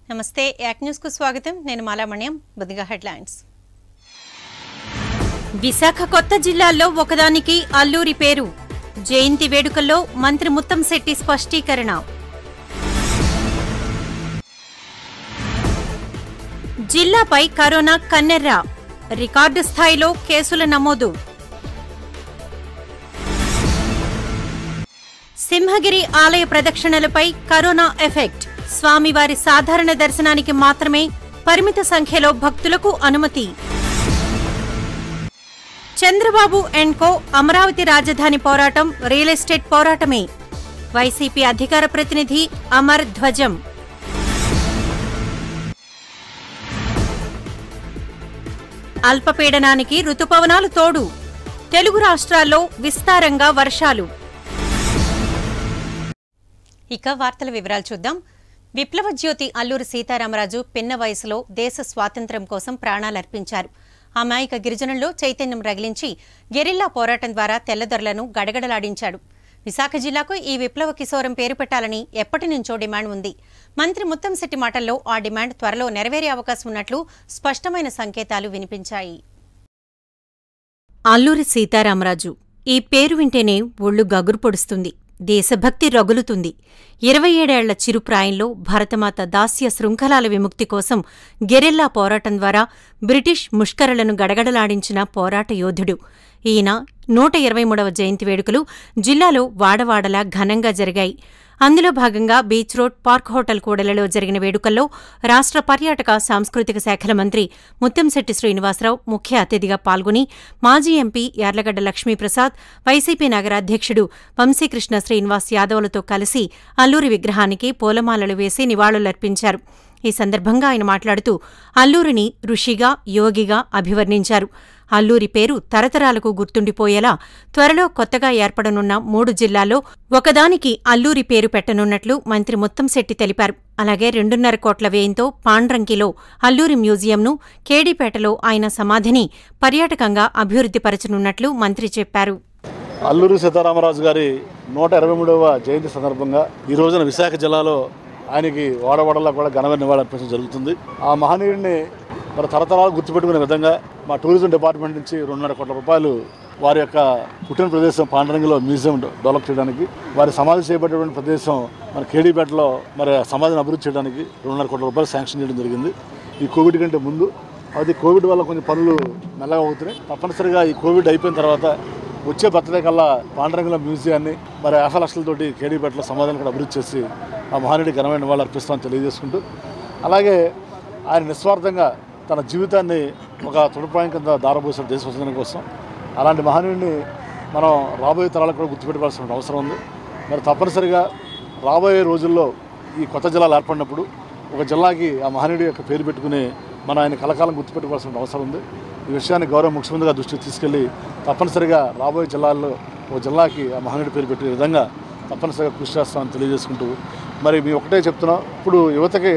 నమస్తే యాక్ న్యూస్ కు స్వాగతం నేను మాలామణ్యం బుద్ధిగా హెడ్లైన్స్ విశాఖ కొత్త జిల్లాల్లో ఒకదానికి అల్లూరి పేరు జయంతి వేడుకల్లో మంత్రి ముత్తంశెట్టి స్పష్టీకరణ జిల్లాపై కరోనా కన్నెర్ర రికార్డు స్థాయిలో కేసుల నమోదు సింహగిరి ఆలయ ప్రదక్షిణలపై కరోనా ఎఫెక్ట్ స్వామివారి సాధారణ దర్శనానికి మాత్రమే పరిమిత సంఖ్యలో భక్తులకు అనుమతి చంద్రబాబు అండ్ కో అమరావతి రాజధాని పోరాటం రియల్ ఎస్టేట్ పోరాటమే వైసీపీ అధికార ప్రతినిధి అమర్ ధ్వజం అల్పపీడనానికి రుతుపవనాలు తోడు తెలుగు రాష్ట్రాల్లో విస్తారంగా వర్షాలు ఇక వార్తల వివరాలు చూద్దాం విప్లవ జ్యోతి అల్లూరి సీతారామరాజు పిన్న వయసులో దేశ స్వాతంత్ర్యం కోసం ప్రాణాలర్పించారు అమాయక గిరిజనుల్లో చైతన్యం రగిలించి గెరిల్లా పోరాటం ద్వారా తెల్లదొరలను గడగడలాడించాడు విశాఖ జిల్లాకు ఈ విప్లవ కిశోరం పేరు పెట్టాలని ఎప్పటి నుంచో డిమాండ్ ఉంది మంత్రి ముత్తంశెట్టి మాటల్లో ఆ డిమాండ్ త్వరలో నెరవేరే అవకాశం ఉన్నట్లు స్పష్టమైన సంకేతాలు వినిపించాయి అల్లూరి సీతారామరాజు ఈ పేరు వింటేనే ఒళ్ళు గగురు పొడుస్తుంది దేశభక్తి రగులుతుంది ఇరవై ఏడేళ్ల చిరుప్రాయంలో భరతమాత దాస్య శృంఖలాల విముక్తి కోసం గెరిల్లా పోరాటం ద్వారా బ్రిటిష్ ముష్కరలను గడగడలాడించిన పోరాట యోధుడు ఈయన నూట ఇరవై మూడవ జయంతి వేడుకలు జిల్లాలో వాడవాడలా ఘనంగా జరిగాయి అందులో భాగంగా బీచ్ రోడ్ పార్క్ హోటల్ కూడలలో జరిగిన వేడుకల్లో రాష్ట్ర పర్యాటక సాంస్కృతిక శాఖల మంత్రి ముత్తంశెట్టి శ్రీనివాసరావు ముఖ్య అతిథిగా పాల్గొని మాజీ ఎంపీ యార్లగడ్డ లక్ష్మీప్రసాద్ వైసీపీ నగరాధ్యక్షుడు వంశీకృష్ణ శ్రీనివాస్ యాదవ్లతో కలిసి అల్లూరి విగ్రహానికి పూలమాలలు వేసి నివాళులర్పించారు ఈ సందర్భంగా ఆయన మాట్లాడుతూ అల్లూరిని ఋషిగా యోగిగా అభివర్ణించారు అల్లూరి పేరు తరతరాలకు గుర్తుండిపోయేలా త్వరలో కొత్తగా ఏర్పడనున్న మూడు జిల్లాల్లో ఒకదానికి అల్లూరి పేరు పెట్టనున్నట్లు మంత్రి ముత్తంశెట్టి తెలిపారు అలాగే రెండున్నర కోట్ల వ్యయంతో పాండ్రంకిలో అల్లూరి మ్యూజియంను కేడీపేటలో ఆయన సమాధిని పర్యాటకంగా అభివృద్ధిపరచనున్నట్లు మంత్రి చెప్పారు అల్లూరి సీతారామరాజు గారి నూట ఇరవై మూడవ జయంతి సందర్భంగా ఈ రోజున విశాఖ జిల్లాలో ఆయనకి వాడవాడలా కూడా ఘనమైన నివాళులర్పించడం జరుగుతుంది ఆ మహనీయుడిని మరి తరతరాలు గుర్తుపెట్టుకునే విధంగా మా టూరిజం డిపార్ట్మెంట్ నుంచి రెండున్నర కోట్ల రూపాయలు వారి యొక్క పుట్టిన ప్రదేశం పాండరంగిలో మ్యూజియం డెవలప్ చేయడానికి వారి సమాధి చేయబడినటువంటి ప్రదేశం మన కేడీపేటలో మరి సమాధిని అభివృద్ధి చేయడానికి రెండున్నర కోట్ల రూపాయలు శాంక్షన్ చేయడం జరిగింది ఈ కోవిడ్ కంటే ముందు అది కోవిడ్ వల్ల కొంచెం పనులు మెల్లగా అవుతున్నాయి తప్పనిసరిగా ఈ కోవిడ్ అయిపోయిన తర్వాత వచ్చే బర్త్డే కల్లా పాండరంగుల మ్యూజియాన్ని మరి యాభై లక్షలతోటి కేడీపేటలో సమాధానం కూడా అభివృద్ధి చేసి ఆ మహానుడి ఘనమైన వాళ్ళు అర్పిస్తామని తెలియజేసుకుంటూ అలాగే ఆయన నిస్వార్థంగా తన జీవితాన్ని ఒక తొడిపాయం కింద దారబోసిన దేశ స్వతంత్రం కోసం అలాంటి మహనీయుడిని మనం రాబోయే తరాలకు కూడా గుర్తుపెట్టుకోవాల్సిన అవసరం ఉంది మరి తప్పనిసరిగా రాబోయే రోజుల్లో ఈ కొత్త జిల్లాలు ఏర్పడినప్పుడు ఒక జిల్లాకి ఆ మహనీయుడి యొక్క పేరు పెట్టుకుని మనం ఆయన కలకాలం గుర్తుపెట్టుకోవాల్సిన అవసరం ఉంది ఈ విషయాన్ని గౌరవ ముఖ్యమంత్రి గారి దృష్టికి తీసుకెళ్లి తప్పనిసరిగా రాబోయే జిల్లాల్లో ఒక జిల్లాకి ఆ మహనీయుడి పేరు పెట్టే విధంగా తప్పనిసరిగా కృషి చేస్తామని తెలియజేసుకుంటూ మరి మీ ఒకటే చెప్తున్నాం ఇప్పుడు యువతకి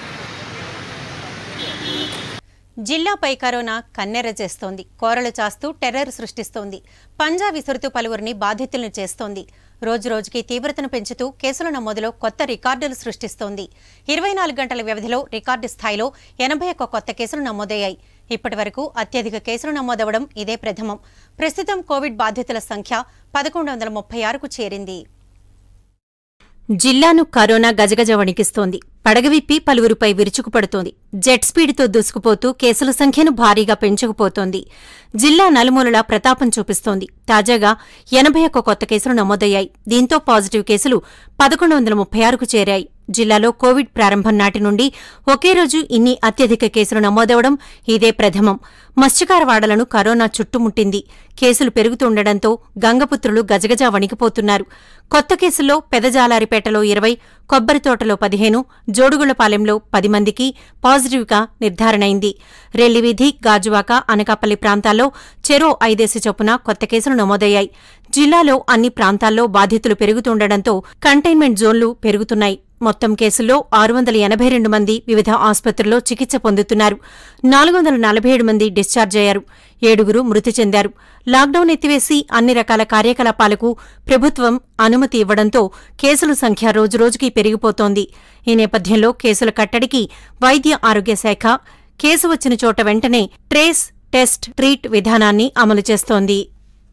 జిల్లాపై కరోనా కన్నెర చేస్తోంది కోరలు చాస్తూ టెర్రర్ సృష్టిస్తోంది పంజా విసురుతూ పలువురిని బాధితులను చేస్తోంది రోజురోజుకి తీవ్రతను పెంచుతూ కేసుల నమోదులో కొత్త రికార్డులు సృష్టిస్తోంది ఇరవై నాలుగు గంటల వ్యవధిలో రికార్డు స్థాయిలో ఎనభై ఒక్క కొత్త కేసులు నమోదయ్యాయి ఇప్పటి వరకు అత్యధిక కేసులు నమోదవడం ఇదే ప్రథమం ప్రస్తుతం కోవిడ్ బాధితుల సంఖ్య పదకొండు వందల ముప్పై ఆరుకు చేరింది జిల్లాను కరోనా గజగజ వణికిస్తోంది పడగవిప్పి పలువురిపై విరుచుకుపడుతోంది జెట్ స్పీడ్తో దూసుకుపోతూ కేసుల సంఖ్యను భారీగా పెంచుకుపోతోంది జిల్లా నలుమూలలా ప్రతాపం చూపిస్తోంది తాజాగా ఎనభై ఒక్క కొత్త కేసులు నమోదయ్యాయి దీంతో పాజిటివ్ కేసులు పదకొండు వందల ముప్పై ఆరుకు చేరాయి జిల్లాలో కోవిడ్ ప్రారంభం నాటి నుండి ఒకే రోజు ఇన్ని అత్యధిక కేసులు నమోదవడం ఇదే ప్రథమం మత్స్యకారవాడలను కరోనా చుట్టుముట్టింది కేసులు పెరుగుతుండటంతో గంగపుత్రులు గజగజ వణికిపోతున్నారు కొత్త కేసుల్లో పెదజాలారిపేటలో ఇరవై కొబ్బరితోటలో పదిహేను జోడుగుళ్లపాలెంలో పది మందికి పాజిటివ్గా నిర్ధారణైంది రెల్లివీధి గాజువాక అనకాపల్లి ప్రాంతాల్లో చెరో ఐదేసి చొప్పున కొత్త కేసులు నమోదయ్యాయి జిల్లాలో అన్ని ప్రాంతాల్లో బాధితులు పెరుగుతుండటంతో కంటైన్మెంట్ జోన్లు పెరుగుతున్నాయి మొత్తం కేసుల్లో ఆరు వందల ఎనభై రెండు మంది వివిధ ఆసుపత్రుల్లో చికిత్స పొందుతున్నారు నాలుగు వందల నలభై ఏడు మంది డిశ్చార్జ్ అయ్యారు ఏడుగురు మృతి చెందారు లాక్డౌన్ ఎత్తివేసి అన్ని రకాల కార్యకలాపాలకు ప్రభుత్వం అనుమతి ఇవ్వడంతో కేసుల సంఖ్య రోజురోజుకీ పెరిగిపోతోంది ఈ నేపథ్యంలో కేసుల కట్టడికి వైద్య ఆరోగ్య శాఖ కేసు వచ్చిన చోట వెంటనే ట్రేస్ టెస్ట్ ట్రీట్ విధానాన్ని అమలు చేస్తోంది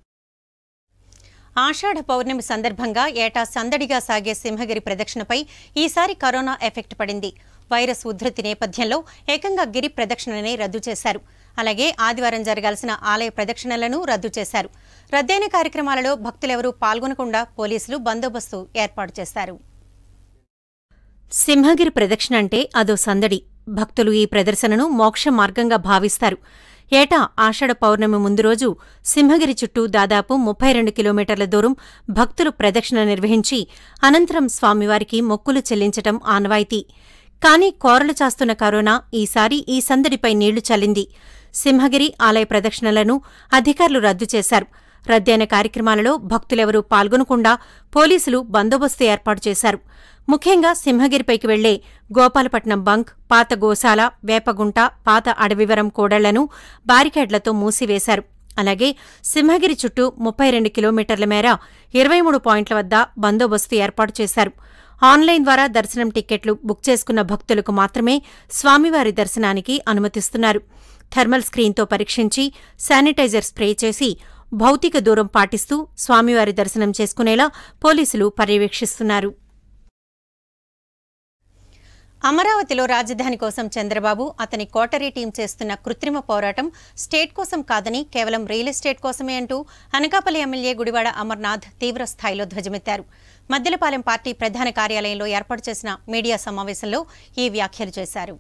ఆషాఢ పౌర్ణమి సందర్భంగా ఏటా సందడిగా సాగే సింహగిరి ప్రదక్షిణపై ఈసారి కరోనా ఎఫెక్ట్ పడింది వైరస్ ఉధృతి నేపథ్యంలో ఏకంగా గిరి ప్రదక్షిణనే రద్దు చేశారు అలాగే ఆదివారం జరగాల్సిన ఆలయ ప్రదక్షిణలను రద్దు చేశారు రద్దయిన కార్యక్రమాలలో భక్తులెవరూ పాల్గొనకుండా పోలీసులు బందోబస్తు ఏర్పాటు చేశారు సింహగిరి ప్రదక్షిణ అంటే అదో సందడి భక్తులు ఈ ప్రదర్శనను మోక్ష మార్గంగా భావిస్తారు ఏటా ఆషాఢ పౌర్ణమి ముందు రోజు సింహగిరి చుట్టూ దాదాపు ముప్పై రెండు కిలోమీటర్ల దూరం భక్తులు ప్రదక్షిణ నిర్వహించి అనంతరం స్వామివారికి మొక్కులు చెల్లించటం ఆనవాయితీ కానీ కోరలు చాస్తున్న కరోనా ఈసారి ఈ సందడిపై నీళ్లు చల్లింది సింహగిరి ఆలయ ప్రదక్షిణలను అధికారులు రద్దు చేశారు రద్దయిన కార్యక్రమాలలో భక్తులెవరూ పాల్గొనకుండా పోలీసులు బందోబస్తు ఏర్పాటు చేశారు ముఖ్యంగా సింహగిరిపైకి వెళ్లే గోపాలపట్నం బంక్ పాత గోశాల వేపగుంట పాత అడవివరం కూడళ్లను బారికేడ్లతో మూసివేశారు అలాగే సింహగిరి చుట్టూ ముప్పై రెండు కిలోమీటర్ల మేర ఇరవై మూడు పాయింట్ల వద్ద బందోబస్తు ఏర్పాటు చేశారు ఆన్లైన్ ద్వారా దర్శనం టిక్కెట్లు బుక్ చేసుకున్న భక్తులకు మాత్రమే స్వామివారి దర్శనానికి అనుమతిస్తున్నారు థర్మల్ స్క్రీన్తో పరీక్షించి శానిటైజర్ స్ప్రే చేసి భౌతిక దూరం పాటిస్తూ స్వామివారి దర్శనం చేసుకునేలా పోలీసులు పర్యవేక్షిస్తున్నారు అమరావతిలో రాజధాని కోసం చంద్రబాబు అతని కోటరీ టీం చేస్తున్న కృత్రిమ పోరాటం స్టేట్ కోసం కాదని కేవలం రియల్ ఎస్టేట్ కోసమే అంటూ అనకాపల్లి ఎమ్మెల్యే గుడివాడ అమర్నాథ్ తీవ్ర స్థాయిలో ధ్వజమెత్తారు మద్దెలపాలెం పార్టీ ప్రధాన కార్యాలయంలో ఏర్పాటు చేసిన మీడియా సమావేశంలో ఈ వ్యాఖ్యలు చేశారు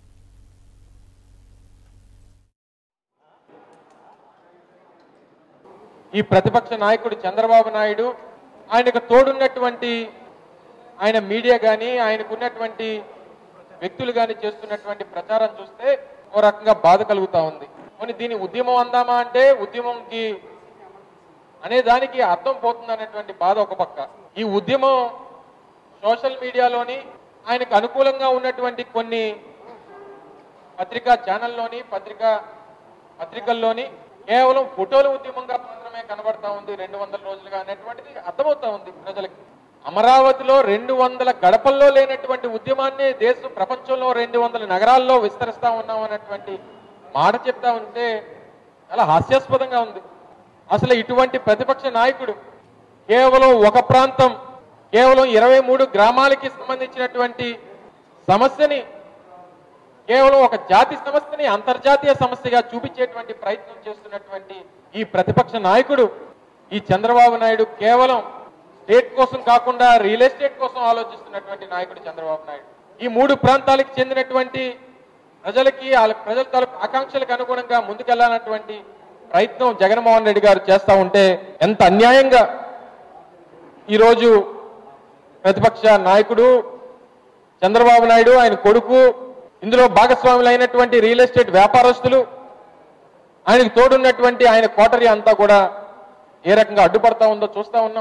ఈ ప్రతిపక్ష నాయకుడు చంద్రబాబు నాయుడు ఆయనకు తోడున్నటువంటి ఆయన మీడియా కానీ ఆయనకున్నటువంటి వ్యక్తులు కానీ చేస్తున్నటువంటి ప్రచారం చూస్తే ఓ రకంగా బాధ కలుగుతా ఉంది కొన్ని దీని ఉద్యమం అందామా అంటే ఉద్యమంకి అనే దానికి అర్థం పోతుంది అనేటువంటి బాధ ఒక పక్క ఈ ఉద్యమం సోషల్ మీడియాలోని ఆయనకు అనుకూలంగా ఉన్నటువంటి కొన్ని పత్రికా ఛానల్లోని పత్రికా పత్రికల్లోని కేవలం ఫోటోల ఉద్యమంగా మాత్రమే కనబడతా ఉంది రెండు వందల రోజులుగా అనేటువంటిది అర్థమవుతా ఉంది ప్రజలకి అమరావతిలో రెండు వందల గడపల్లో లేనటువంటి ఉద్యమాన్ని దేశ ప్రపంచంలో రెండు వందల నగరాల్లో విస్తరిస్తా ఉన్నాం అన్నటువంటి మాట చెప్తా ఉంటే చాలా హాస్యాస్పదంగా ఉంది అసలు ఇటువంటి ప్రతిపక్ష నాయకుడు కేవలం ఒక ప్రాంతం కేవలం ఇరవై మూడు గ్రామాలకి సంబంధించినటువంటి సమస్యని కేవలం ఒక జాతి సమస్యని అంతర్జాతీయ సమస్యగా చూపించేటువంటి ప్రయత్నం చేస్తున్నటువంటి ఈ ప్రతిపక్ష నాయకుడు ఈ చంద్రబాబు నాయుడు కేవలం స్టేట్ కోసం కాకుండా రియల్ ఎస్టేట్ కోసం ఆలోచిస్తున్నటువంటి నాయకుడు చంద్రబాబు నాయుడు ఈ మూడు ప్రాంతాలకు చెందినటువంటి ప్రజలకి వాళ్ళ ప్రజల తాలూకు ఆకాంక్షలకు అనుగుణంగా ముందుకెళ్లాలన్నటువంటి ప్రయత్నం జగన్మోహన్ రెడ్డి గారు చేస్తా ఉంటే ఎంత అన్యాయంగా ఈరోజు ప్రతిపక్ష నాయకుడు చంద్రబాబు నాయుడు ఆయన కొడుకు ఇందులో భాగస్వాములు అయినటువంటి రియల్ ఎస్టేట్ వ్యాపారస్తులు ఆయనకు తోడున్నటువంటి ఆయన కోటరీ అంతా కూడా ఏ రకంగా అడ్డుపడతా ఉందో చూస్తా ఉన్నాం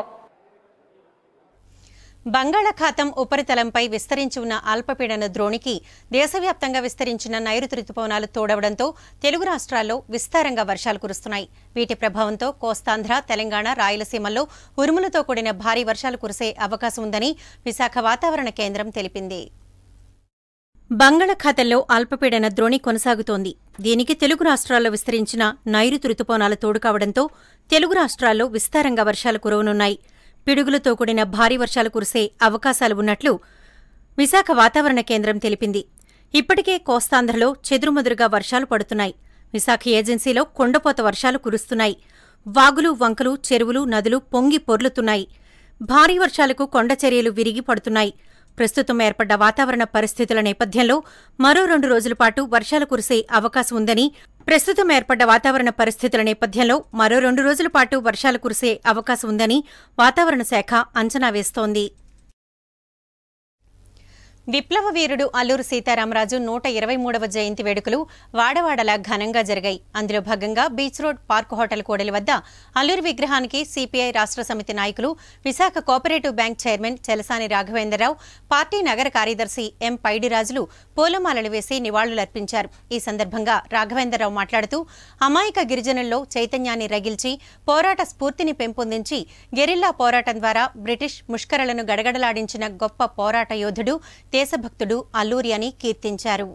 బంగాళాఖాతం ఉపరితలంపై విస్తరించి ఉన్న అల్పపీడన ద్రోణికి దేశవ్యాప్తంగా విస్తరించిన నైరుతి రుతుపవనాలు తోడవడంతో తెలుగు రాష్ట్రాల్లో విస్తారంగా వర్షాలు కురుస్తున్నాయి వీటి ప్రభావంతో కోస్తాంధ్ర తెలంగాణ రాయలసీమల్లో ఉరుములతో కూడిన భారీ వర్షాలు కురిసే అవకాశం ఉందని విశాఖ వాతావరణ కేంద్రం తెలిపింది బంగాళాఖాతంలో అల్పపీడన ద్రోణి కొనసాగుతోంది దీనికి తెలుగు రాష్ట్రాల్లో విస్తరించిన నైరుతి రుతుపవనాలు తోడు కావడంతో తెలుగు రాష్ట్రాల్లో విస్తారంగా వర్షాలు కురవనున్నాయి పిడుగులతో కూడిన భారీ వర్షాలు కురిసే అవకాశాలు ఉన్నట్లు విశాఖ వాతావరణ కేంద్రం తెలిపింది ఇప్పటికే కోస్తాంధ్రలో చెదురుమదురుగా వర్షాలు పడుతున్నాయి విశాఖ ఏజెన్సీలో కొండపోత వర్షాలు కురుస్తున్నాయి వాగులు వంకలు చెరువులు నదులు పొంగి పొర్లుతున్నాయి భారీ వర్షాలకు కొండ చర్యలు విరిగి పడుతున్నాయి ప్రస్తుతం ఏర్పడ్డ వాతావరణ పరిస్థితుల నేపథ్యంలో మరో రెండు రోజుల పాటు వర్షాలు కురిసే అవకాశం ఉందని ప్రస్తుతం ఏర్పడ్డ వాతావరణ పరిస్థితుల నేపథ్యంలో మరో రెండు రోజుల పాటు వర్షాలు కురిసే అవకాశం ఉందని వాతావరణ శాఖ అంచనా వేస్తోంది విప్లవ వీరుడు అల్లూరు సీతారామరాజు నూట ఇరవై మూడవ జయంతి వేడుకలు వాడవాడలా ఘనంగా జరిగాయి అందులో భాగంగా బీచ్ రోడ్ పార్క్ హోటల్ కోడలి వద్ద అల్లూరి విగ్రహానికి సిపిఐ రాష్ట్ర సమితి నాయకులు Visakha cooperative bank chairman Chelasani Raghavendrarao party నగర కార్యదర్శి ఎం పైడిరాజులు పూలమాలలు వేసి నివాళులర్పించారు ఈ సందర్భంగా రాఘవేంద్రరావు మాట్లాడుతూ అమాయక గిరిజనుల్లో చైతన్యాన్ని రగిల్చి పోరాట స్ఫూర్తిని పెంపొందించి గెరిల్లా పోరాటం ద్వారా బ్రిటిష్ ముష్కరలను గడగడలాడించిన గొప్ప పోరాట యోధుడు దేశభక్తుడు అల్లూరి అని కీర్తించారు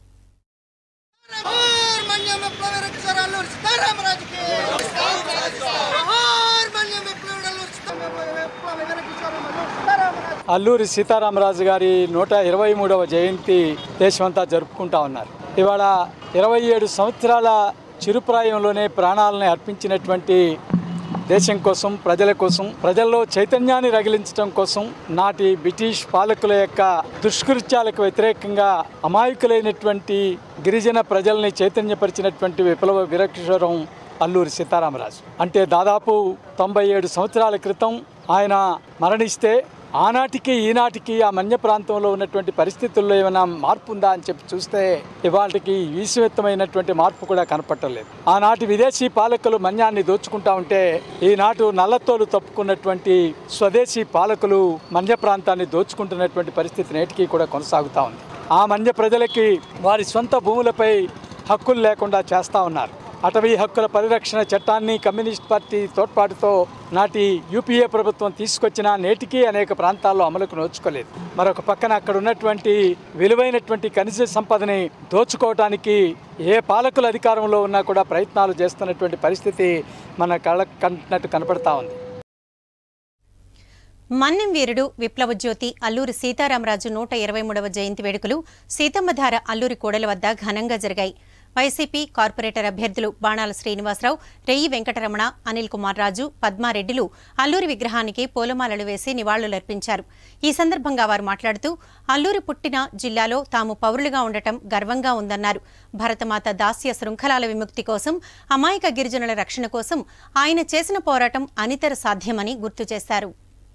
जोहार माननीय विप्लव रक्षर अल्लूर सीतारामराज के जोहार माननीय विप्लव अल्लूर विप्लव रक्षर अल्लूर सीतारामराज అల్లూరి సీతారామరాజు గారి నూట ఇరవై మూడవ జయంతి దేశమంతా జరుపుకుంటా ఉన్నారు ఇవాళ ఇరవై ఏడు సంవత్సరాల చిరుప్రాయంలోనే ప్రాణాలను అర్పించినటువంటి దేశం కోసం ప్రజల కోసం ప్రజల్లో చైతన్యాన్ని రగిలించడం కోసం నాటి బ్రిటిష్ పాలకుల యొక్క దుష్కృత్యాలకు వ్యతిరేకంగా అమాయకులైనటువంటి గిరిజన ప్రజల్ని చైతన్యపరిచినటువంటి విప్లవ విరక్షరం అల్లూరి సీతారామరాజు అంటే దాదాపు తొంభై ఏడు సంవత్సరాల క్రితం ఆయన మరణిస్తే ఆనాటికి ఈనాటికి ఆ మన్య ప్రాంతంలో ఉన్నటువంటి పరిస్థితుల్లో ఏమైనా మార్పు ఉందా అని చెప్పి చూస్తే ఇవాళకి విశ్వత్తమైనటువంటి మార్పు కూడా కనపట్టలేదు ఆనాటి విదేశీ పాలకులు మన్యాన్ని దోచుకుంటా ఉంటే ఈనాటు నల్లతోలు తప్పుకున్నటువంటి స్వదేశీ పాలకులు మన్య ప్రాంతాన్ని దోచుకుంటున్నటువంటి పరిస్థితి నేటికి కూడా కొనసాగుతూ ఉంది ఆ మన్య ప్రజలకి వారి సొంత భూములపై హక్కులు లేకుండా చేస్తూ ఉన్నారు అటవీ హక్కుల పరిరక్షణ చట్టాన్ని కమ్యూనిస్ట్ పార్టీ తోడ్పాటుతో నాటి యూపీఏ ప్రభుత్వం తీసుకొచ్చిన నేటికి అనేక ప్రాంతాల్లో అమలుకు నోచుకోలేదు మరొక పక్కన అక్కడ ఉన్నటువంటి విలువైనటువంటి ఖనిజ సంపదని దోచుకోవటానికి ఏ పాలకుల అధికారంలో ఉన్నా కూడా ప్రయత్నాలు చేస్తున్నటువంటి పరిస్థితి మన కళ్ళ కంటున్నట్టు కనపడతా ఉంది మన్నెం వీరుడు విప్లవ జ్యోతి అల్లూరి సీతారామరాజు నూట ఇరవై మూడవ జయంతి వేడుకలు సీతమ్మధార అల్లూరి కూడల వద్ద ఘనంగా జరిగాయి వైసీపీ కార్పొరేటర్ అభ్యర్థులు బాణాల శ్రీనివాసరావు రెయ్యి వెంకటరమణ అనిల్ కుమార్ రాజు పద్మారెడ్డిలు అల్లూరి విగ్రహానికి పూలమాలలు వేసి నివాళులర్పించారు ఈ సందర్భంగా వారు మాట్లాడుతూ అల్లూరి పుట్టిన జిల్లాలో తాము పౌరులుగా ఉండటం గర్వంగా ఉందన్నారు భరతమాత దాస్య శృంఖలాల విముక్తి కోసం అమాయక గిరిజనుల రక్షణ కోసం ఆయన చేసిన పోరాటం అనితర సాధ్యమని గుర్తు చేశారు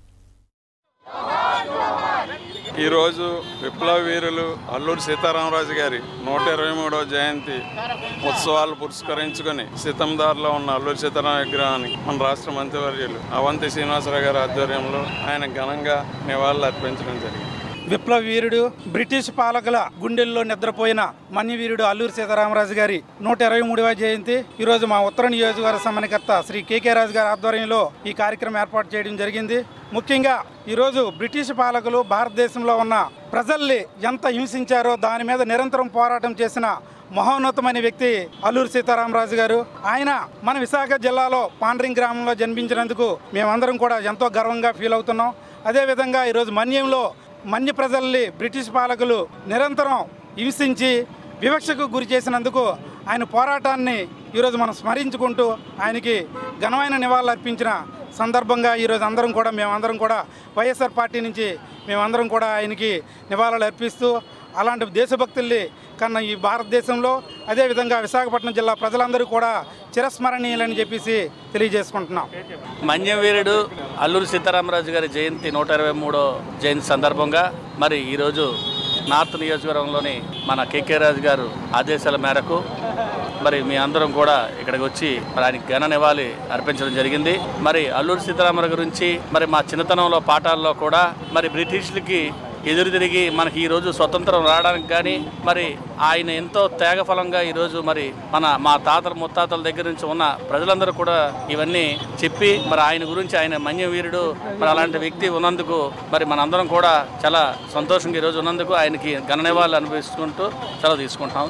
ఈరోజు విప్లవ వీరులు అల్లూరి సీతారామరాజు గారి నూట ఇరవై మూడవ జయంతి ఉత్సవాలు పురస్కరించుకొని సీతందార్లో ఉన్న అల్లూరి సీతారామ విగ్రహాన్ని మన రాష్ట్ర మంత్రివర్యులు అవంతి శ్రీనివాసరావు గారి ఆధ్వర్యంలో ఆయన ఘనంగా నివాళులు అర్పించడం జరిగింది విప్లవ వీరుడు బ్రిటిష్ పాలకుల గుండెల్లో నిద్రపోయిన మన్యవీరుడు అల్లూరి సీతారామరాజు గారి నూట ఇరవై మూడవ జయంతి ఈ రోజు మా ఉత్తర నియోజకవర్గ సమన్వయకర్త శ్రీ కేకే రాజు గారి ఆధ్వర్యంలో ఈ కార్యక్రమం ఏర్పాటు చేయడం జరిగింది ముఖ్యంగా ఈరోజు బ్రిటిష్ పాలకులు భారతదేశంలో ఉన్న ప్రజల్ని ఎంత హింసించారో దాని మీద నిరంతరం పోరాటం చేసిన మహోన్నతమైన వ్యక్తి అల్లూరి సీతారామరాజు గారు ఆయన మన విశాఖ జిల్లాలో పాండ్రింగ్ గ్రామంలో జన్మించినందుకు మేమందరం కూడా ఎంతో గర్వంగా ఫీల్ అవుతున్నాం అదేవిధంగా ఈరోజు మన్యంలో మన్య ప్రజల్ని బ్రిటిష్ పాలకులు నిరంతరం హింసించి వివక్షకు గురి చేసినందుకు ఆయన పోరాటాన్ని ఈరోజు మనం స్మరించుకుంటూ ఆయనకి ఘనమైన నివాళులు అర్పించిన సందర్భంగా ఈరోజు అందరం కూడా మేమందరం కూడా వైఎస్ఆర్ పార్టీ నుంచి మేమందరం కూడా ఆయనకి నివాళులు అర్పిస్తూ అలాంటి దేశభక్తుల్ని కన్నా ఈ భారతదేశంలో అదేవిధంగా విశాఖపట్నం జిల్లా ప్రజలందరూ కూడా చిరస్మరణీయులని చెప్పేసి తెలియజేసుకుంటున్నాం మన్యవీరుడు అల్లూరి సీతారామరాజు గారి జయంతి నూట ఇరవై మూడో జయంతి సందర్భంగా మరి ఈరోజు నార్త్ నియోజకవర్గంలోని మన కేకే రాజు గారు ఆదేశాల మేరకు మరి మీ అందరం కూడా ఇక్కడికి వచ్చి మరి ఆయనకి ఘన నివాళి అర్పించడం జరిగింది మరి అల్లూరి సీతారామరాజు గురించి మరి మా చిన్నతనంలో పాఠాల్లో కూడా మరి బ్రిటిష్లకి ఎదురు తిరిగి మనకి ఈరోజు స్వతంత్రం రావడానికి కానీ మరి ఆయన ఎంతో త్యాగఫలంగా ఈరోజు మరి మన మా తాతల ముత్తాతల దగ్గర నుంచి ఉన్న ప్రజలందరూ కూడా ఇవన్నీ చెప్పి మరి ఆయన గురించి ఆయన మన్యవీరుడు మరి అలాంటి వ్యక్తి ఉన్నందుకు మరి మనందరం కూడా చాలా సంతోషంగా ఈరోజు ఉన్నందుకు ఆయనకి ఘన నివాళులు అనిపిస్తుంటూ సెలవు తీసుకుంటాం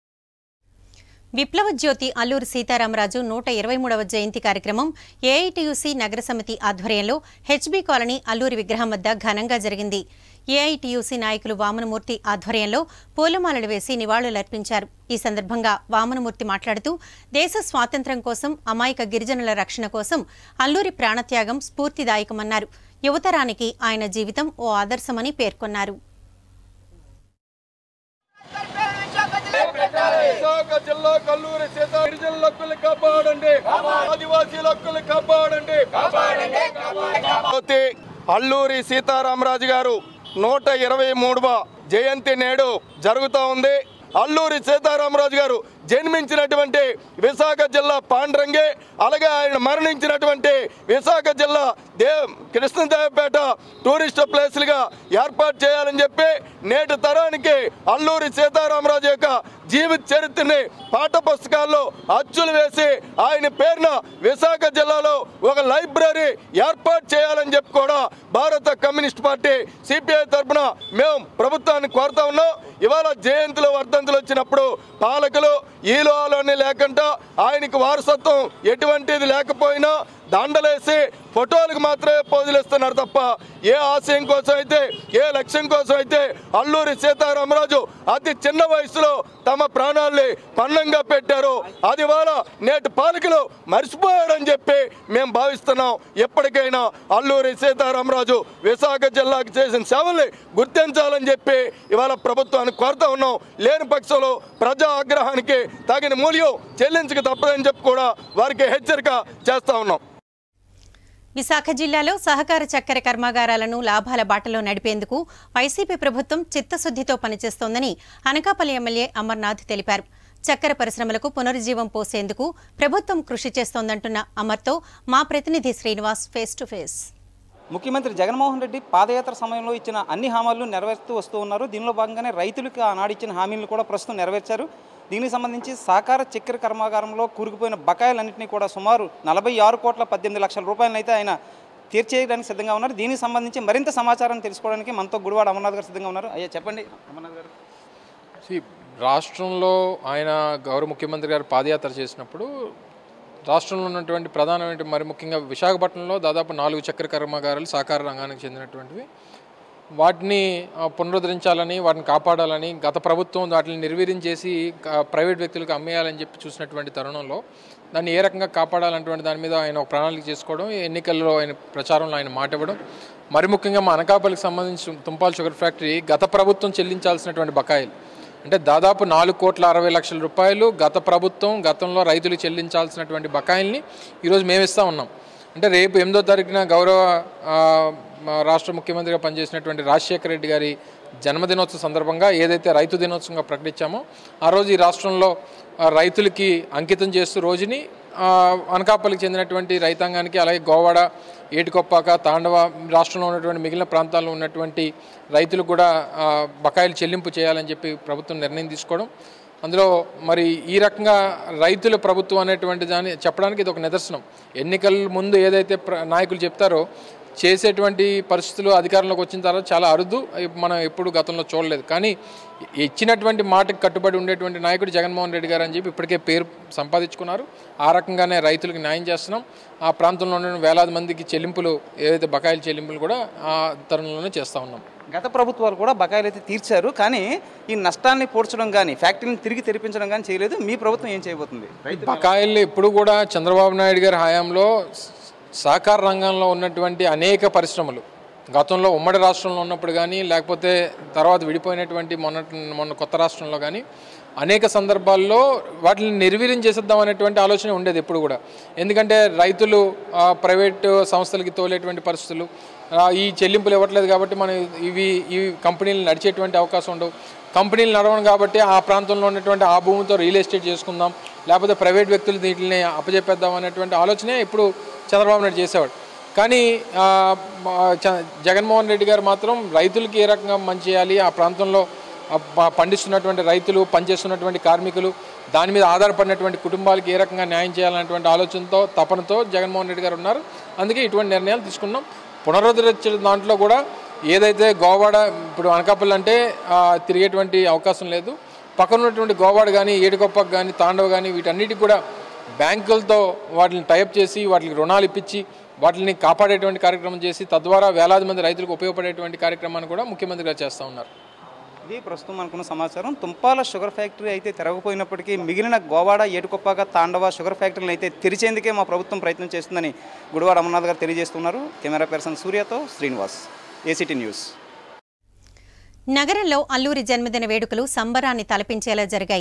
విప్లవ జ్యోతి అల్లూరి సీతారామరాజు నూట ఇరవై మూడవ జయంతి కార్యక్రమం ఏఐటియుసి నగర సమితి ఆధ్వర్యంలో హెచ్బీ కాలనీ అల్లూరి విగ్రహం వద్ద ఘనంగా జరిగింది ఏఐటియుసి నాయకులు వామనమూర్తి ఆధ్వర్యంలో పూలమాలలు వేసి నివాళులర్పించారు ఈ సందర్భంగా వామనమూర్తి మాట్లాడుతూ దేశ స్వాతంత్ర్యం కోసం అమాయక గిరిజనుల రక్షణ కోసం అల్లూరి ప్రాణత్యాగం స్ఫూర్తిదాయకమన్నారు యువతరానికి ఆయన జీవితం ఓ ఆదర్శమని పేర్కొన్నారు విశాఖ జిల్లా కల్లూరి సీత గిరిజనుల హక్కులు కాపాడండి ఆదివాసీల హక్కులు కాపాడండి జ్యోతి అల్లూరి సీతారామరాజు గారు నూట ఇరవై మూడవ జయంతి నేడు జరుగుతూ ఉంది అల్లూరి సీతారామరాజు గారు జన్మించినటువంటి విశాఖ జిల్లా పాండ్రంగి అలాగే ఆయన మరణించినటువంటి విశాఖ జిల్లా దేవ్ కృష్ణదేవపేట టూరిస్ట్ ప్లేస్లుగా ఏర్పాటు చేయాలని చెప్పి నేటి తరానికి అల్లూరి సీతారామరాజు యొక్క జీవిత చరిత్రని పాఠ పుస్తకాల్లో అచ్చులు వేసి ఆయన పేరున విశాఖ జిల్లాలో ఒక లైబ్రరీ ఏర్పాటు చేయాలని చెప్పి కూడా భారత కమ్యూనిస్ట్ పార్టీ సిపిఐ తరఫున మేము ప్రభుత్వాన్ని కోరుతా ఉన్నాం ఇవాళ జయంతులు వర్ధంతులు వచ్చినప్పుడు పాలకులు ఈలోలోనే లేకుండా ఆయనకి వారసత్వం ఎటువంటిది లేకపోయినా దండలేసి ఫోటోలకు మాత్రమే పోజులిస్తున్నారు తప్ప ఏ ఆశయం కోసం అయితే ఏ లక్ష్యం కోసం అయితే అల్లూరి సీతారామరాజు అతి చిన్న వయసులో తమ ప్రాణాల్ని పన్నంగా పెట్టారు అది వాళ్ళ నేటి పాలకులు మర్చిపోయారని చెప్పి మేము భావిస్తున్నాం ఎప్పటికైనా అల్లూరి సీతారామరాజు విశాఖ జిల్లాకు చేసిన సేవల్ని గుర్తించాలని చెప్పి ఇవాళ ప్రభుత్వాన్ని కోరుతా ఉన్నాం లేని పక్షంలో ప్రజా ఆగ్రహానికి తగిన మూల్యం చెల్లించక తప్పదని చెప్పి కూడా వారికి హెచ్చరిక చేస్తా ఉన్నాం విశాఖ జిల్లాలో సహకార చక్కెర కర్మాగారాలను లాభాల బాటలో నడిపేందుకు వైసీపీ ప్రభుత్వం చిత్తశుద్దితో పనిచేస్తోందని అనకాపల్లి ఎమ్మెల్యే అమర్నాథ్ తెలిపారు చక్కెర పరిశ్రమలకు పునరుజ్జీవం పోసేందుకు ప్రభుత్వం కృషి చేస్తోందంటున్న అమర్తో మా ప్రతినిధి శ్రీనివాస్ ఫేస్ టు ఫేస్ ముఖ్యమంత్రి జగన్మోహన్ రెడ్డి పాదయాత్ర సమయంలో ఇచ్చిన అన్ని హామీలను నెరవేరుస్తూ వస్తూ ఉన్నారు దీనిలో భాగంగానే రైతులకు ఆనాడు ఇచ్చిన హామీలను కూడా ప్రస్తుతం నెరవేర్చారు దీనికి సంబంధించి సాకార చక్కెర కర్మాగారంలో కూరుకుపోయిన బకాయిలన్నింటినీ కూడా సుమారు నలభై ఆరు కోట్ల పద్దెనిమిది లక్షల రూపాయలను అయితే ఆయన తీర్చేయడానికి సిద్ధంగా ఉన్నారు దీనికి సంబంధించి మరింత సమాచారం తెలుసుకోవడానికి మనతో గుడివాడ అమర్నాథ్ గారు సిద్ధంగా ఉన్నారు అయ్యా చెప్పండి అమర్నాథ్ గారు See, రాష్ట్రంలో ఆయన గౌరవ ముఖ్యమంత్రి గారు పాదయాత్ర చేసినప్పుడు రాష్ట్రంలో ఉన్నటువంటి ప్రధానమైన మరి ముఖ్యంగా విశాఖపట్నంలో దాదాపు నాలుగు చక్కెర కర్మాగారాలు సహకార రంగానికి చెందినటువంటివి వాటిని ఆ, పునరుద్ధరించాలని వాటిని కాపాడాలని గత ప్రభుత్వం వాటిని నిర్వీర్యం చేసి క- ప్రైవేట్ వ్యక్తులకు అమ్మేయాలని చెప్పి చూసినటువంటి తరుణంలో దాన్ని ఏ రకంగా కాపాడాలన్నటువంటి దాని మీద ఆయన ఒక ప్రణాళిక చేసుకోవడం ఈ ఎన్నికల్లో ఆయన ప్రచారంలో ఆయన మాట ఇవ్వడం మరి ముఖ్యంగా మా అనకాపల్లికి సంబంధించి తుంపాల్ షుగర్ ఫ్యాక్టరీ గత ప్రభుత్వం చెల్లించాల్సినటువంటి బకాయిలు అంటే దాదాపు నాలుగు కోట్ల అరవై లక్షల రూపాయలు గత ప్రభుత్వం గతంలో రైతులు చెల్లించాల్సినటువంటి బకాయిల్ని ఈరోజు మేము ఇస్తూ ఉన్నాం అంటే రేపు ఎనిమిదో తారీఖున గౌరవ ఆ, మా రాష్ట్ర ముఖ్యమంత్రిగా పనిచేసినటువంటి రాజశేఖర రెడ్డి గారి జన్మదినోత్సవ సందర్భంగా ఏదైతే రైతు దినోత్సవంగా ప్రకటించామో ఆ రోజు ఈ రాష్ట్రంలో ఆ, రైతులకి అంకితం చేస్తూ రోజుని ఆ, అనకాపల్లికి చెందినటువంటి రైతాంగానికి అలాగే గోవాడ ఏటికొప్పాక తాండవ రాష్ట్రంలో ఉన్నటువంటి మిగిలిన ప్రాంతాల్లో ఉన్నటువంటి రైతులకు కూడా ఆ, బకాయిలు చెల్లింపు చేయాలని చెప్పి ప్రభుత్వం నిర్ణయం తీసుకోవడం అందులో మరి ఈ రకంగా రైతుల ప్రభుత్వం అనేటువంటి దాన్ని చెప్పడానికి ఇది ఒక నిదర్శనం ఎన్నికల ముందు ఏదైతే ప్ర- నాయకులు చెప్తారో చేసేటువంటి పరిస్థితులు అధికారంలోకి వచ్చిన తర్వాత చాలా అరుదు అవి మనం ఎప్పుడు గతంలో చూడలేదు కానీ ఇచ్చినటువంటి మాటకు కట్టుబడి ఉండేటువంటి నాయకుడు జగన్మోహన్ రెడ్డి గారు అని చెప్పి ఇప్పటికే పేరు సంపాదించుకున్నారు ఆ రకంగానే రైతులకు న్యాయం చేస్తున్నాం ఆ ప్రాంతంలో ఉన్న వేలాది మందికి చెల్లింపులు ఏదైతే బకాయిల చెల్లింపులు కూడా ఆ తరుణంలోనే చేస్తూ ఉన్నాం గత ప్రభుత్వాలు కూడా బకాయిలు అయితే తీర్చారు కానీ ఈ నష్టాన్ని పూడ్చడం కానీ ఫ్యాక్టరీని తిరిగి తెరిపించడం కానీ చేయలేదు మీ ప్రభుత్వం ఏం చేయబోతుంది రైతు బకాయిలు ఎప్పుడు కూడా చంద్రబాబు నాయుడు గారి హయాంలో సహకార రంగంలో ఉన్నటువంటి అనేక పరిశ్రమలు గతంలో ఉమ్మడి రాష్ట్రంలో ఉన్నప్పుడు కానీ లేకపోతే తర్వాత విడిపోయినటువంటి మొన్న మొన్న కొత్త రాష్ట్రంలో కానీ అనేక సందర్భాల్లో వాటిని నిర్వీర్యం చేసేద్దాం అనేటువంటి ఆలోచన ఉండేది ఎప్పుడు కూడా ఎందుకంటే రైతులు ఆ, ప్రైవేటు సంస్థలకి తోలేటువంటి పరిస్థితులు ఆ, ఈ చెల్లింపులు ఇవ్వట్లేదు కాబట్టి మనం ఇవి ఈ కంపెనీలు నడిచేటువంటి అవకాశం ఉండవు కంపెనీలు నడవడం కాబట్టి ఆ ప్రాంతంలో ఉన్నటువంటి ఆ భూమితో రియల్ ఎస్టేట్ చేసుకుందాం లేకపోతే ప్రైవేట్ వ్యక్తులు వీటిని అప్పచెప్పేద్దాం అనేటువంటి ఆలోచనే ఇప్పుడు చంద్రబాబు నాయుడు చేసేవాడు కానీ ఆ, మా చ- జగన్మోహన్ రెడ్డి గారు మాత్రం రైతులకి ఏ రకంగా మంచి చేయాలి ఆ ప్రాంతంలో ఆ ప- పండిస్తున్నటువంటి రైతులు పనిచేస్తున్నటువంటి కార్మికులు దాని మీద ఆధారపడినటువంటి కుటుంబాలకి ఏ రకంగా న్యాయం చేయాలనేటువంటి ఆలోచనతో తపనతో జగన్మోహన్ రెడ్డి గారు ఉన్నారు అందుకే ఇటువంటి నిర్ణయాలు తీసుకున్నాం పునరుద్ధరించిన దాంట్లో కూడా ఏదైతే గోవాడ ఇప్పుడు అనకాపల్లి అంటే ఆ, తిరిగేటువంటి అవకాశం లేదు పక్కన ఉన్నటువంటి గోవాడ కానీ ఏడుకొప్పకు కానీ తాండవ కానీ వీటన్నిటికి కూడా బ్యాంకులతో వాటిని టైప్ చేసి వాటికి రుణాలు ఇప్పించి వాటిని కాపాడేటువంటి కార్యక్రమం చేసి తద్వారా వేలాది మంది రైతులకు ఉపయోగపడేటువంటి కార్యక్రమాన్ని కూడా ముఖ్యమంత్రి గారు చేస్తూ ఉన్నారు ఇది ప్రస్తుతం అనుకున్న సమాచారం తుంపాల షుగర్ ఫ్యాక్టరీ అయితే తెరవకపోయినప్పటికీ మిగిలిన గోవాడ ఏటుకొప్పాక తాండవ షుగర్ ఫ్యాక్టరీలను అయితే తెరిచేందుకే మా ప్రభుత్వం ప్రయత్నం చేస్తుందని గుడివాడ అమర్నాథ్ గారు తెలియజేస్తున్నారు కెమెరా పర్సన్ సూర్యతో శ్రీనివాస్ ఏసీటీ న్యూస్ నగరంలో అల్లూరి జన్మదిన వేడుకలు సంబరాన్ని తలపించేలా జరిగాయి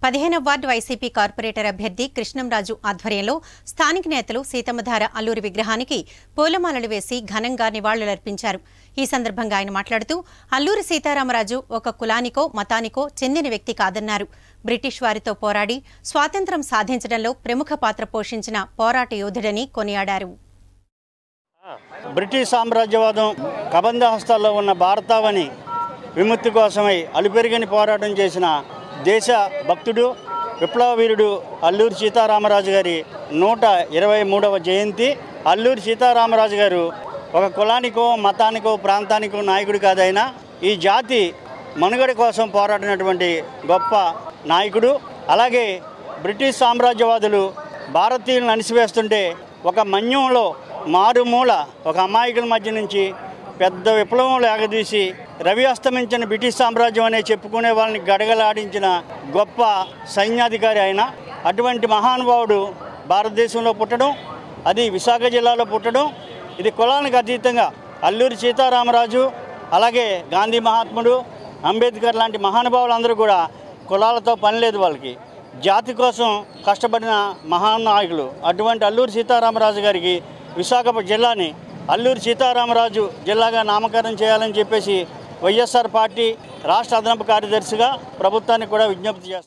పదిహేనవ వార్డు వైసీపీ కార్పొరేటర్ అభ్యర్థి కృష్ణంరాజు ఆధ్వర్యంలో స్థానిక నేతలు సీతమ్మధార అల్లూరి విగ్రహానికి పూలమాలలు వేసి ఘనంగా నివాళులర్పించారు ఈ సందర్భంగా ఆయన మాట్లాడుతూ అల్లూరి సీతారామరాజు ఒక కులానికో మతానికో చెందిన వ్యక్తి కాదన్నారు బ్రిటిష్ వారితో పోరాడి స్వాతంత్ర్యం సాధించడంలో ప్రముఖ పాత్ర పోషించిన పోరాట యోధుడని కొనియాడారు బ్రిటిష్ సామ్రాజ్యవాదం కబంధ హస్తాల్లో ఉన్న భారతావని విముక్తి కోసమై అలుపెరిగని పోరాటం చేసిన దేశ భక్తుడు విప్లవ వీరుడు అల్లూరి సీతారామరాజు గారి నూట ఇరవై మూడవ జయంతి అల్లూరి సీతారామరాజు గారు ఒక కులానికో మతానికో ప్రాంతానికో నాయకుడు కాదైనా ఈ జాతి మనుగడ కోసం పోరాడినటువంటి గొప్ప నాయకుడు అలాగే బ్రిటిష్ సామ్రాజ్యవాదులు భారతీయులను అణిసివేస్తుంటే ఒక మన్యంలో మారుమూల ఒక అమాయకుల మధ్య నుంచి పెద్ద విప్లవం లేగదీసి రవి అస్తమించిన బ్రిటిష్ సామ్రాజ్యం అనే చెప్పుకునే వాళ్ళని గడగలాడించిన గొప్ప సైన్యాధికారి ఆయన అటువంటి మహానుభావుడు భారతదేశంలో పుట్టడం అది విశాఖ జిల్లాలో పుట్టడం ఇది కులానికి అతీతంగా అల్లూరి సీతారామరాజు అలాగే గాంధీ మహాత్ముడు అంబేద్కర్ లాంటి మహానుభావులందరూ కూడా కులాలతో పని లేదు వాళ్ళకి జాతి కోసం కష్టపడిన మహానాయకులు అటువంటి అల్లూరి సీతారామరాజు గారికి విశాఖ జిల్లాని అల్లూరి సీతారామరాజు జిల్లాగా నామకరణం చేయాలని చెప్పేసి వైఎస్ఆర్ పార్టీ రాష్ట్ర అదనపు కార్యదర్శిగా ప్రభుత్వానికి కూడా విజ్ఞప్తి చేస్తారు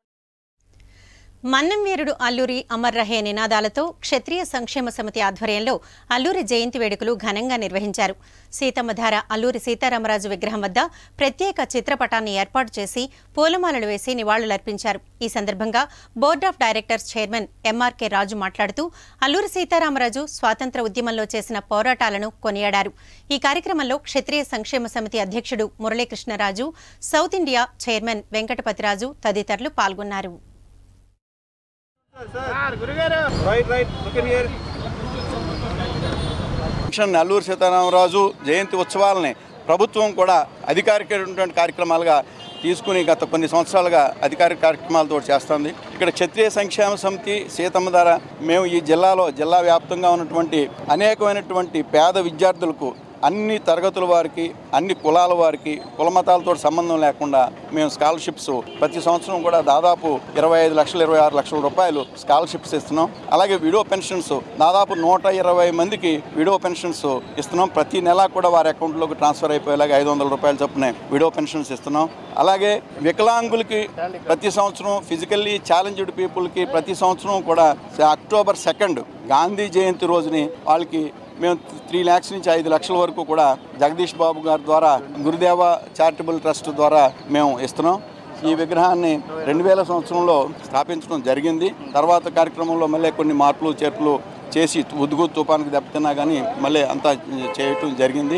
మన్నం వీరుడు అల్లూరి అమర్ రహే నినాదాలతో క్షత్రియ సంక్షేమ సమితి ఆధ్వర్యంలో అల్లూరి జయంతి వేడుకలు ఘనంగా నిర్వహించారు సీతమ్మధార అల్లూరి సీతారామరాజు విగ్రహం వద్ద ప్రత్యేక చిత్రపటాన్ని ఏర్పాటు చేసి పూలమాలలు వేసి నివాళులర్పించారు ఈ సందర్భంగా board of directors chairman MRK Raju మాట్లాడుతూ అల్లూరి సీతారామరాజు స్వాతంత్ర ఉద్యమంలో చేసిన పోరాటాలను కొనియాడారు ఈ కార్యక్రమంలో క్షత్రియ సంక్షేమ సమితి అధ్యక్షుడు Muralikrishnaraju south India chairman Venkatapathiraju తదితరులు పాల్గొన్నారు ఫంక్షన్ అల్లూరి సీతారామరాజు జయంతి ఉత్సవాలని ప్రభుత్వం కూడా అధికారికమైనటువంటి కార్యక్రమాలుగా తీసుకుని గత కొన్ని సంవత్సరాలుగా అధికారిక కార్యక్రమాలతో చేస్తుంది ఇక్కడ క్షత్రియ సంక్షేమ సమితి సీతమ్మ ధర మేము ఈ జిల్లాలో జిల్లా వ్యాప్తంగా ఉన్నటువంటి అనేకమైనటువంటి పేద విద్యార్థులకు అన్ని తరగతుల వారికి అన్ని కులాల వారికి కుల మతాలతో సంబంధం లేకుండా మేము స్కాలర్షిప్స్ ప్రతి సంవత్సరం కూడా దాదాపు ఇరవై ఐదు లక్షలు ఇరవై ఆరు లక్షల రూపాయలు స్కాలర్షిప్స్ ఇస్తున్నాం అలాగే విడో పెన్షన్స్ దాదాపు నూట ఇరవై మందికి విడో పెన్షన్స్ ఇస్తున్నాం ప్రతి నెల కూడా వారి అకౌంట్లోకి ట్రాన్స్ఫర్ అయిపోయేలాగా ఐదు వందల రూపాయల చొప్పున విడో పెన్షన్స్ ఇస్తున్నాం అలాగే వికలాంగులకి ప్రతి సంవత్సరం ఫిజికల్లీ ఛాలెంజ్డ్ పీపుల్కి ప్రతి సంవత్సరం కూడా అక్టోబర్ సెకండ్ గాంధీ జయంతి రోజుని వాళ్ళకి మేము త్రీ ల్యాక్స్ నుంచి ఐదు లక్షల వరకు కూడా జగదీష్ బాబు గారి ద్వారా గురుదేవ చారిటబుల్ ట్రస్ట్ ద్వారా మేము ఇస్తున్నాం ఈ విగ్రహాన్ని రెండు వేల సంవత్సరంలో స్థాపించడం జరిగింది తర్వాత కార్యక్రమంలో మళ్ళీ కొన్ని మార్పులు చేర్పులు చేసి ఉద్దుగు తుఫానికి దెబ్బతిన్నా కానీ మళ్ళీ అంతా చేయటం జరిగింది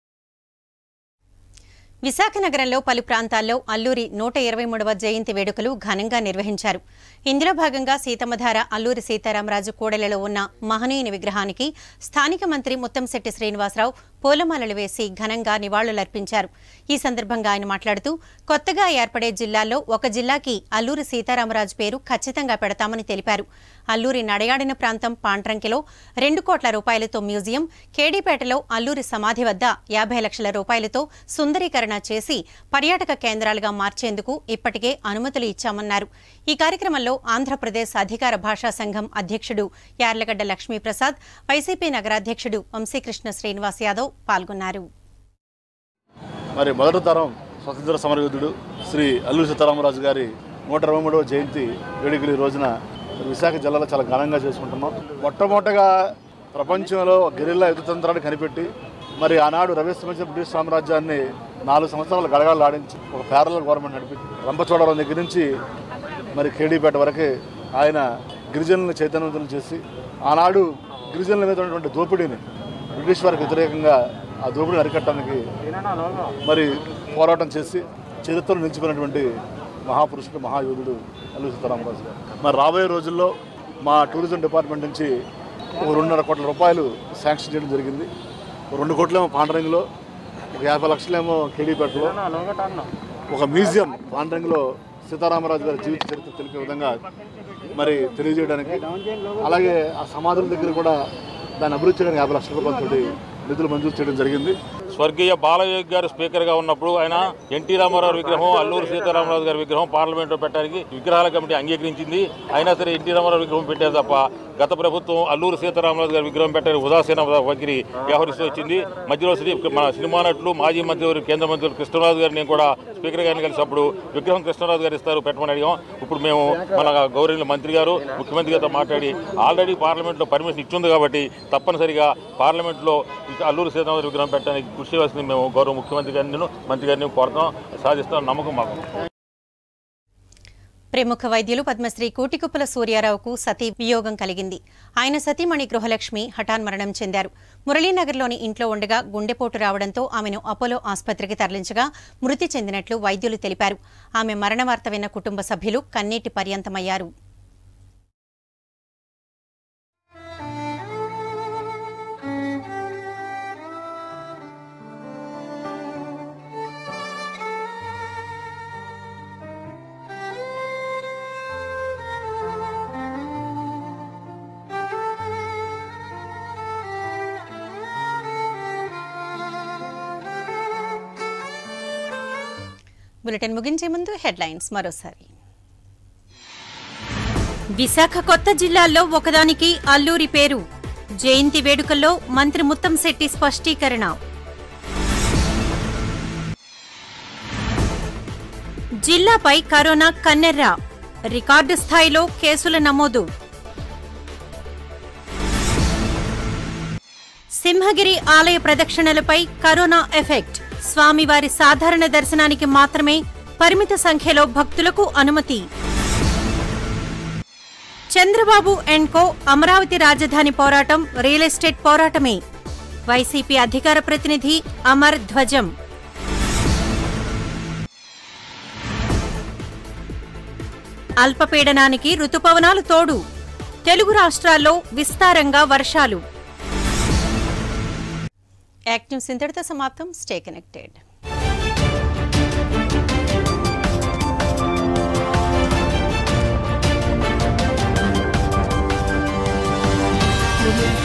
విశాఖ నగరంలో పలు ప్రాంతాల్లో అల్లూరి నూట ఇరవై మూడవ జయంతి వేడుకలు ఘనంగా నిర్వహించారు ఇందులో భాగంగా సీతమ్మధార అల్లూరి సీతారామరాజు కూడలిలో ఉన్న మహనీయుని విగ్రహానికి స్థానిక మంత్రి ముత్తంశెట్టి శ్రీనివాసరావు పూలమాలలు వేసి ఘనంగా నివాళులర్పించారు ఈ సందర్భంగా ఆయన మాట్లాడుతూ కొత్తగా ఏర్పడే జిల్లాల్లో ఒక జిల్లాకి అల్లూరి సీతారామరాజు పేరు ఖచ్చితంగా పెడతామని తెలిపారు అల్లూరి నడయాడిన ప్రాంతం పాంట్రంకిలో రెండు కోట్ల రూపాయలతో మ్యూజియం కేడీపేటలో అల్లూరి సమాధి వద్ద యాభై లక్షల రూపాయలతో సుందరీకరణ చేసి పర్యాటక కేంద్రాలుగా మార్చేందుకు ఇప్పటికే అనుమతులు ఇచ్చామన్నారు ఈ కార్యక్రమంలో ఆంధ్రప్రదేశ్ అధికార భాషా సంఘం అధ్యక్షుడు యార్లగడ్డ లక్ష్మీప్రసాద్ వైసీపీ నగరాధ్యక్షుడు వంశీకృష్ణ శ్రీనివాస్ యాదవ్ పాల్గొన్నారు మరి మొదటి తరం స్వతంత్ర సమరయోధుడు శ్రీ అల్లూరి సీతారామరాజు గారి నూట ఇరవై మూడవ జయంతి వేడుకలు ఈ రోజున మరి విశాఖ జిల్లాలో చాలా ఘనంగా చేసుకుంటున్నాం మొట్టమొదటగా ప్రపంచంలో గెరిల్లా యుద్ధతంత్రాన్ని కనిపెట్టి మరి ఆనాడు రవిస్తమించిన బ్రిటిష్ సామ్రాజ్యాన్ని నాలుగు సంవత్సరాలు గడగడలు ఆడించి ఒక ప్యారల గవర్నమెంట్ నడిపి రంపచోడవరం దగ్గర నుంచి మరి కేడీపేట వరకు ఆయన గిరిజనులను చైతన్యవంతులు చేసి ఆనాడు గిరిజనుల మీద ఉన్నటువంటి దోపిడీని బ్రిటిష్ వారికి వ్యతిరేకంగా ఆ దోపిడీని అరికట్టడానికి మరి పోరాటం చేసి చరిత్రలో నిలిచిపోయినటువంటి మహాపురుషుడు మహాయోధుడు అల్లు సీతారామరాజు గారు మరి రాబోయే రోజుల్లో మా టూరిజం డిపార్ట్మెంట్ నుంచి ఒక రెండున్నర కోట్ల రూపాయలు శాంక్షన్ చేయడం జరిగింది ఒక రెండు కోట్లేమో పాండరంగిలో ఒక యాభై లక్షలేమో కేడీపేటలో ఒక మ్యూజియం పాండరంగిలో సీతారామరాజు గారి జీవిత చరిత్ర తెలిపే విధంగా మరి తెలియజేయడానికి అలాగే ఆ సమాధుల దగ్గర కూడా దాన్ని అభివృద్ధి చేయడానికి యాభై లక్షల రూపాయలతోటి నిధులు మంజూరు చేయడం జరిగింది స్వర్గీయ బాలయోగి గారు స్పీకర్గా ఉన్నప్పుడు ఆయన ఎన్టీ రామారావు విగ్రహం అల్లూరు సీతారామరాజు గారి విగ్రహం పార్లమెంట్లో పెట్టడానికి విగ్రహాల కమిటీ అంగీకరించింది అయినా సరే ఎన్టీ రామారావు విగ్రహం పెట్టారు తప్ప గత ప్రభుత్వం అల్లూరు సీతారామరాజు గారి విగ్రహం పెట్టడానికి ఉదాసీన వైఖరి వ్యవహరిస్తూ వచ్చింది మధ్యలో శ్రీ మన సినిమా నటులు మాజీ మంత్రి కేంద్ర మంత్రులు కృష్ణరాజు గారిని కూడా స్పీకర్ గారిని కలిసినప్పుడు విగ్రహం కృష్ణరాజు గారు ఇస్తారు పెట్టమని అడిగాం ఇప్పుడు మేము మన గౌరవ మంత్రి గారు ముఖ్యమంత్రి గారితో మాట్లాడి ఆల్రెడీ పార్లమెంట్లో పర్మిషన్ ఇచ్చింది కాబట్టి తప్పనిసరిగా పార్లమెంట్లో ఇక అల్లూరు సీతారామరాజు విగ్రహం పెట్టడానికి కృషి చేయాల్సింది మేము గౌరవ ముఖ్యమంత్రి గారిని మంత్రి గారిని కోరుతాం సాధిస్తాం నమ్మకం మాకు ప్రముఖ వైద్యులు పద్మశ్రీ కూటికుప్పల సూర్యారావుకు సతీ వియోగం కలిగింది ఆయన సతీమణి గృహలక్ష్మి హఠాన్మరణం చెందారు మురళీనగర్లోని ఇంట్లో ఉండగా గుండెపోటు రావడంతో ఆమెను అపోలో ఆసుపత్రికి తరలించగా మృతి చెందినట్లు వైద్యులు తెలిపారు ఆమె మరణ వార్త విన్న కుటుంబ సభ్యులు కన్నీటి పర్యంతమయ్యారు బులెటిన్ ముగించే ముందు హెడ్లైన్స్ మరోసారి విశాఖ కొత్త జిల్లాల్లో ఒకదానికి అల్లూరి పేరు జయంతి వేడుకల్లో మంత్రి ముత్తంశెట్టి స్పష్టీకరణ జిల్లాపై కరోనా కన్నెర్ర రికార్డు స్థాయిలో కేసుల నమోదు సింహగిరి ఆలయ ప్రదక్షిణలపై కరోనా ఎఫెక్ట్ స్వామివారి సాధారణ దర్శనానికి మాత్రమే పరిమిత సంఖ్యలో భక్తులకు అనుమతి చంద్రబాబు అండ్ కో అమరావతి రాజధాని పోరాటం రియల్ ఎస్టేట్ పోరాటమే వైసీపీ అధికార ప్రతినిధి అమర్ ధ్వజం అల్పపీడనానికి రుతుపవనాలు తోడు తెలుగు రాష్ట్రాల్లో విస్తారంగా వర్షాలు యాక్ట్ న్యూస్ ఇంతటితో సమాప్తం స్టే కనెక్టెడ్ Thank you.